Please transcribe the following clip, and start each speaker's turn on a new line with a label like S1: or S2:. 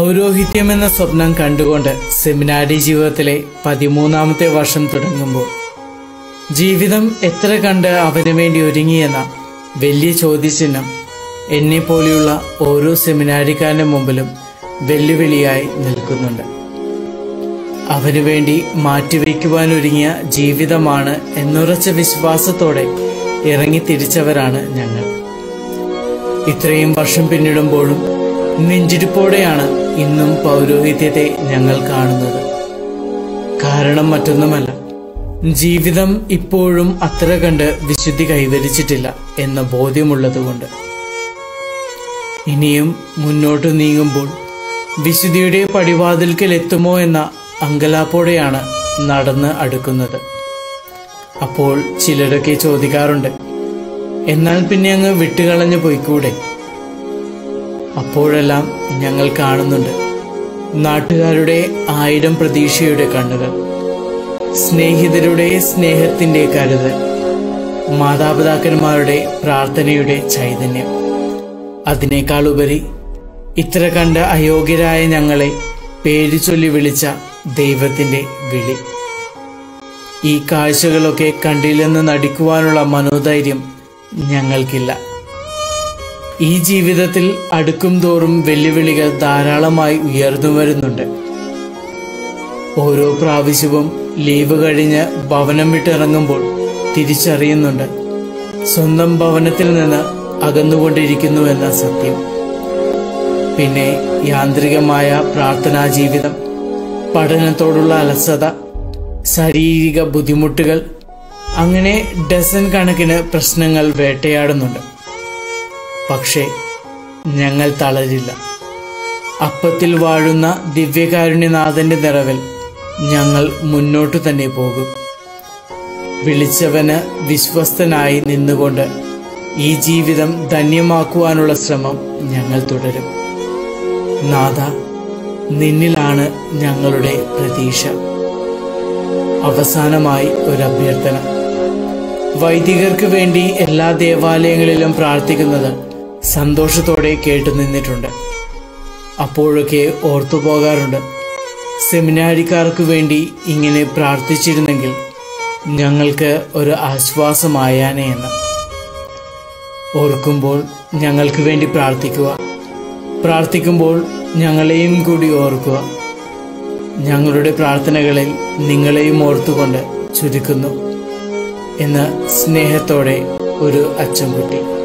S1: പൗരോഹിത്യം എന്ന സ്വപ്നം കണ്ടുകൊണ്ട് സെമിനാരി ജീവിതത്തിലെ പതിമൂന്നാമത്തെ വർഷം തുടങ്ങുമ്പോൾ ജീവിതം എത്ര കണ്ട് അവന് വേണ്ടി ഒരുങ്ങിയെന്ന വലിയ ചോദ്യചിഹ്നം എന്നെ പോലെയുള്ള ഓരോ സെമിനാരിക്കാരന്റെ മുമ്പിലും വെല്ലുവിളിയായി നിൽക്കുന്നുണ്ട് അവനു വേണ്ടി മാറ്റിവെക്കുവാനൊരുങ്ങിയ ജീവിതമാണ് എന്നുറച്ച വിശ്വാസത്തോടെ ഇറങ്ങി തിരിച്ചവരാണ് ഞങ്ങൾ ഇത്രയും വർഷം പിന്നിടുമ്പോഴും നെഞ്ചിരിപ്പോടെയാണ് ഇന്നും പൗരോഹിത്യത്തെ ഞങ്ങൾ കാണുന്നത് കാരണം മറ്റൊന്നുമല്ല ജീവിതം ഇപ്പോഴും അത്ര കണ്ട് വിശുദ്ധി കൈവരിച്ചിട്ടില്ല എന്ന ബോധ്യമുള്ളതുകൊണ്ട് ഇനിയും മുന്നോട്ട് നീങ്ങുമ്പോൾ വിശുദ്ധിയുടെ പടിവാതിൽക്കൽ എത്തുമോ എന്ന അങ്കലാപ്പോടെയാണ് നടന്ന് അടുക്കുന്നത് അപ്പോൾ ചിലരൊക്കെ ചോദിക്കാറുണ്ട് എന്നാൽ പിന്നെ അങ്ങ് വിട്ടുകളഞ്ഞു പോയിക്കൂടെ അപ്പോഴെല്ലാം ഞങ്ങൾ കാണുന്നുണ്ട് നാട്ടുകാരുടെ ആയിരം പ്രതീക്ഷയുടെ കണ്ണുകൾ സ്നേഹിതരുടെ സ്നേഹത്തിന്റെ കരുതൽ മാതാപിതാക്കന്മാരുടെ പ്രാർത്ഥനയുടെ ചൈതന്യം അതിനേക്കാൾ ഉപരി ഇത്ര കണ്ട അയോഗ്യരായ ഞങ്ങളെ പേര് ചൊല്ലി വിളിച്ച ദൈവത്തിന്റെ വിളി ഈ കാഴ്ചകളൊക്കെ കണ്ടില്ലെന്ന് നടിക്കുവാനുള്ള മനോധൈര്യം ഞങ്ങൾക്കില്ല ഈ ജീവിതത്തിൽ അടുക്കും തോറും വെല്ലുവിളികൾ ധാരാളമായി ഉയർന്നു വരുന്നുണ്ട് ഓരോ പ്രാവശ്യവും ലീവ് കഴിഞ്ഞ് ഭവനം വിട്ടിറങ്ങുമ്പോൾ തിരിച്ചറിയുന്നുണ്ട് സ്വന്തം ഭവനത്തിൽ നിന്ന് അകന്നുകൊണ്ടിരിക്കുന്നു എന്ന സത്യം പിന്നെ യാന്ത്രികമായ പ്രാർത്ഥനാ ജീവിതം പഠനത്തോടുള്ള അലസത ശാരീരിക ബുദ്ധിമുട്ടുകൾ അങ്ങനെ ഡസൻ കണക്കിന് പ്രശ്നങ്ങൾ വേട്ടയാടുന്നുണ്ട് പക്ഷേ ഞങ്ങൾ തളരില്ല അപ്പത്തിൽ വാഴുന്ന ദിവ്യകാരുണ്യനാഥന്റെ നിറവിൽ ഞങ്ങൾ മുന്നോട്ടു തന്നെ പോകും വിളിച്ചവന് വിശ്വസ്തനായി നിന്നുകൊണ്ട് ഈ ജീവിതം ധന്യമാക്കുവാനുള്ള ശ്രമം ഞങ്ങൾ തുടരും നാഥ നിന്നിലാണ് ഞങ്ങളുടെ പ്രതീക്ഷ അവസാനമായി ഒരു അഭ്യർത്ഥന വൈദികർക്ക് വേണ്ടി എല്ലാ ദേവാലയങ്ങളിലും പ്രാർത്ഥിക്കുന്നത് സന്തോഷത്തോടെ കേട്ടു നിന്നിട്ടുണ്ട് അപ്പോഴൊക്കെ ഓർത്തു പോകാറുണ്ട് സെമിനാരിക്കാർക്ക് വേണ്ടി ഇങ്ങനെ പ്രാർത്ഥിച്ചിരുന്നെങ്കിൽ ഞങ്ങൾക്ക് ഒരു ആശ്വാസമായാനേ എന്ന് ഓർക്കുമ്പോൾ ഞങ്ങൾക്ക് വേണ്ടി പ്രാർത്ഥിക്കുക പ്രാർത്ഥിക്കുമ്പോൾ ഞങ്ങളെയും കൂടി ഓർക്കുക ഞങ്ങളുടെ പ്രാർത്ഥനകളിൽ നിങ്ങളെയും ഓർത്തുകൊണ്ട് ചുരുക്കുന്നു എന്ന് സ്നേഹത്തോടെ ഒരു അച്ചൻകുട്ടി